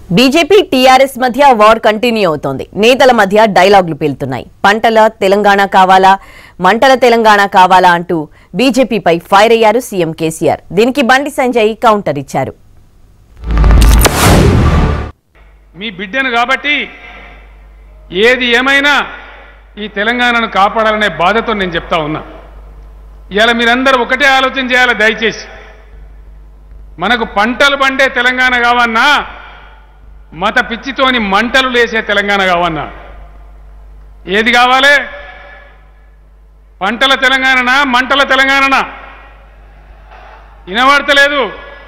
BJP TRS మధ్య war continue అవుతోంది నేతల మధ్య డైలాగులు పేలుతున్నాయి పంటల తెలంగాణ కావాలా మంటల తెలంగాణ కావాలా అంటూ బీజేపీపై ఫైర్ అయ్యారు సీఎం కేసీఆర్ దీనికి బండి సంజయ్ కౌంటర్ ఇచ్చారు మీ బిడ్డను కాబట్టి ఏది ఏమైనా ఈ తెలంగాణను కాపాడాలనే బాధతో నేను చెప్తా ఉన్నా ఇవాళ మీరందరూ ఒకటే ఆలోచన చేయాలి దయచేసి మనకు పంటలు పండే తెలంగాణ కావన్నా మత పిచ్చితోని మంటలు లేసే తెలంగాణ కావన్నా ఏది కావాలి పంటల తెలంగాణనా మంటల తెలంగాణనా వినబడతలేదు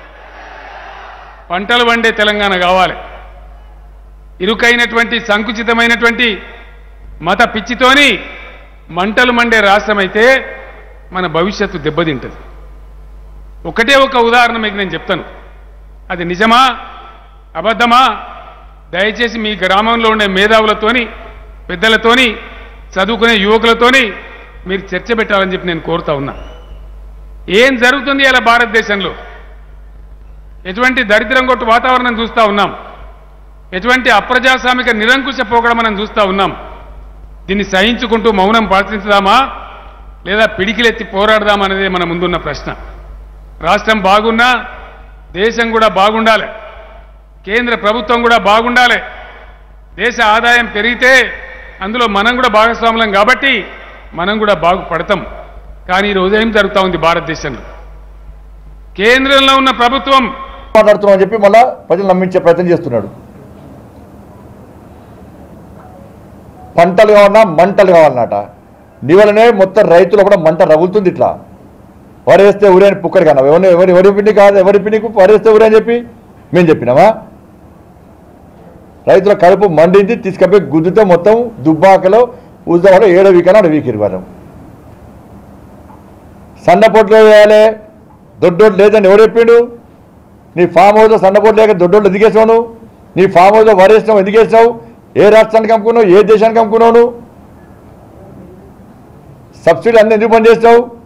పంటలు పండే తెలంగాణ కావాలి ఇరుకైనటువంటి సంకుచితమైనటువంటి మత పిచ్చితోని మంటలు మండే రాష్ట్రం అయితే మన భవిష్యత్తు దెబ్బతింటది ఒకటే ఒక ఉదాహరణ మీకు నేను చెప్తాను అది నిజమా అబద్ధమా దయచేసి మీ గ్రామంలో ఉండే మేధావులతోని పెద్దలతోని చదువుకునే యువకులతోని మీరు చర్చ పెట్టాలని చెప్పి నేను కోరుతా ఉన్నా ఏం జరుగుతుంది ఇలా భారతదేశంలో ఎటువంటి దరిద్రం కొట్టు వాతావరణం చూస్తూ ఉన్నాం ఎటువంటి అప్రజాస్వామిక నిరంకుశ పోకడ మనం చూస్తూ ఉన్నాం దీన్ని సహించుకుంటూ మౌనం పాటించుదామా లేదా పిడికిలెత్తి పోరాడదామా అనేది మన ముందున్న ప్రశ్న రాష్ట్రం బాగున్నా దేశం కూడా బాగుండాలి కేంద్ర ప్రభుత్వం కూడా బాగుండాలి దేశ ఆదాయం పెరిగితే అందులో మనం కూడా భాగస్వాములం కాబట్టి మనం కూడా బాగుపడతాం కానీ ఈరోజు ఏం జరుగుతూ ఉంది భారతదేశంలో కేంద్రంలో ఉన్న ప్రభుత్వం మాట్లాడుతున్నామని చెప్పి మళ్ళా ప్రజలు నమ్మించే ప్రయత్నం చేస్తున్నాడు పంటలు కావాలన్నా మంటలు కావాలన్నట నీ వల్లనే మొత్తం రైతులు కూడా మంట రగులుతుంది ఇట్లా వరేస్తే ఊరేని పుక్కడి కన్నా ఎవరి ఎవరి ఎవరి పిండి కాదు ఎవరి పిండికి వరేస్తే ఊరే అని చెప్పి మేము చెప్పినామా రైతుల కడుపు మండింది తీసుకపోయి గుద్దుతో మొత్తం దుబ్బాకలో ఉద్దాలో ఏడో వీకన ఆడ వీకిరు వాళ్ళం సన్నపోట్లు వేయాలి దొడ్డోడు లేదని ఎవడు చెప్పిండు నీ ఫామ్ హౌస్లో సన్నపోట్లు లేక దొడ్డోళ్ళు ఎదిగేసావు నువ్వు నీ ఫామ్ హౌస్లో వరేసినావు ఎదిగేసావు ఏ రాష్ట్రానికి అమ్ముకున్నావు ఏ దేశానికి అమ్ముకున్నావు నువ్వు సబ్సిడీ అన్ని ఎందుకు బంద్ చేస్తావు